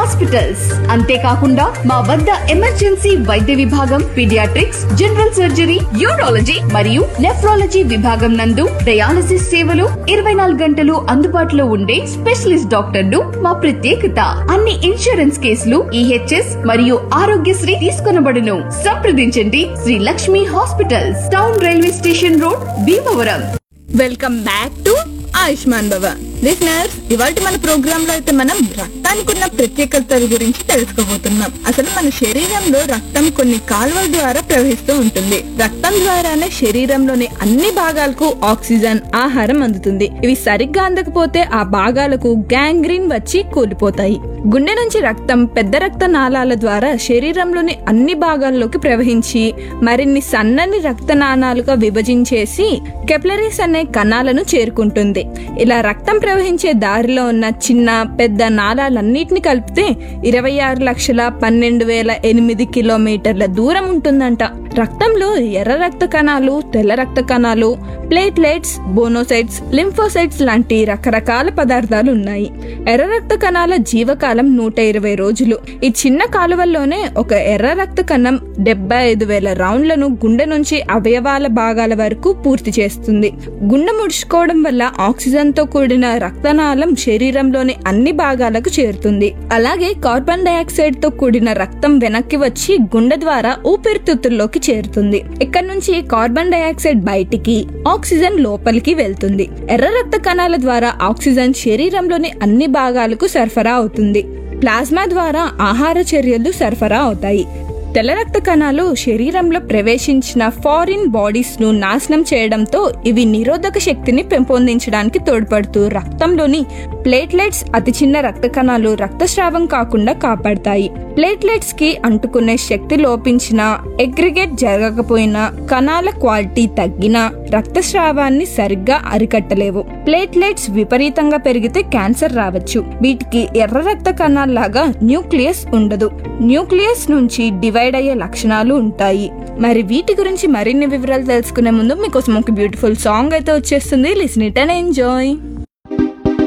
hospitals అంతేకాకుండా మా వద్ద ఎమర్జెన్సీ వైద్య విభాగం పీడియాట్రిక్స్ జనరల్ సర్జరీ యూరాలజీ మరియు నెఫ్రాలజీ విభాగం నందు డయాలసిస్ సేవలు ఇరవై నాలుగు గంటలు అందుబాటులో ఉండే స్పెషలిస్ట్ డాక్టర్లు మా ప్రత్యేకత అన్ని ఇన్సూరెన్స్ కేసులు ఈహెచ్ఎస్ మరియు ఆరోగ్యశ్రీ తీసుకొనబడును సంప్రదించండి Sri Lakshmi hospitals town railway station road Bhimavaram welcome back to Ayushman Bhava listeners ఇవాళ మన ప్రోగ్రామ్ లో అయితే మనం రక్తానికి ఉన్న ప్రత్యేకతల గురించి తెలుసుకోబోతున్నాం అసలు మన శరీరంలో రక్తం కొన్ని కాలువల ద్వారా ప్రవహిస్తూ ఉంటుంది రక్తం ద్వారానే శరీరంలోని అన్ని భాగాలకు ఆక్సిజన్ ఆహారం అందుతుంది ఇవి సరిగ్గా అందకపోతే ఆ భాగాలకు గ్యాంగ్రీన్ వచ్చి కూలిపోతాయి గుండె నుంచి రక్తం పెద్ద రక్త నాళాల ద్వారా శరీరంలోని అన్ని భాగాల్లోకి ప్రవహించి మరిన్ని సన్నని రక్త నాళాలుగా విభజించేసి కెప్లరీస్ అనే కణాలను చేరుకుంటుంది ఇలా రక్తం ప్రవహించే దారిలో ఉన్న చిన్న పెద్ద నాళాలన్నిటిని కలిపితే ఇరవై ఆరు లక్షల పన్నెండు వేల ఎనిమిది కిలోమీటర్ల దూరం ఉంటుందంట రక్తంలో ఎర్ర రక్త కణాలు తెల్ల రక్త కణాలు ప్లేట్లెట్స్ బోనోసైట్స్ లింఫోసైట్స్ లాంటి రకరకాల పదార్థాలు ఉన్నాయి ఎర్ర రక్త కణాల జీవకాలం నూట ఇరవై రోజులు ఈ చిన్న కాలువల్లోనే ఒక ఎర్ర రక్త కణం డెబ్బై ఐదు వేల రౌండ్లను గుండె నుంచి అవయవాల భాగాల వరకు పూర్తి చేస్తుంది గుండె ముడుచుకోవడం వల్ల ఆక్సిజన్ తో కూడిన రక్తనాళం శరీరంలోని అన్ని భాగాలకు చేరుతుంది అలాగే కార్బన్ డైఆక్సైడ్ తో కూడిన రక్తం వెనక్కి వచ్చి గుండె ద్వారా ఊపిరితిత్తుల్లోకి చేరుతుంది ఇక్కడ నుంచి కార్బన్ డైఆక్సైడ్ బయటికి ఆక్సిజన్ లోపలికి వెళ్తుంది ఎర్ర రక్త కణాల ద్వారా ఆక్సిజన్ శరీరంలోని అన్ని భాగాలకు సరఫరా అవుతుంది ప్లాస్మా ద్వారా ఆహార చర్యలు సరఫరా అవుతాయి తెల్ల రక్త కణాలు శరీరంలో ప్రవేశించిన ఫారిన్ బాడీస్ ను నాశనం చేయడంతో ఇవి నిరోధక శక్తిని పెంపొందించడానికి తోడ్పడుతూ రక్తంలోని ప్లేట్లెట్స్ అతి చిన్న రక్త కణాలు రక్తస్రావం కాకుండా కాపాడతాయి ప్లేట్లెట్స్ కి అంటుకునే శక్తి లోపించిన ఎగ్రిగేట్ జరగకపోయినా కణాల క్వాలిటీ తగ్గినా రక్తస్రావాన్ని సరిగ్గా అరికట్టలేవు ప్లేట్లెట్స్ విపరీతంగా పెరిగితే క్యాన్సర్ రావచ్చు వీటికి ఎర్ర రక్త కణాల్లాగా న్యూక్లియస్ ఉండదు న్యూక్లియస్ నుంచి డివైడ్ అయ్యే లక్షణాలు ఉంటాయి మరి వీటి గురించి మరిన్ని వివరాలు తెలుసుకునే ముందు మీకోసం ఒక బ్యూటిఫుల్ సాంగ్ అయితే వచ్చేస్తుంది లిసన్ ఇట్ అండ్ ఎంజాయ్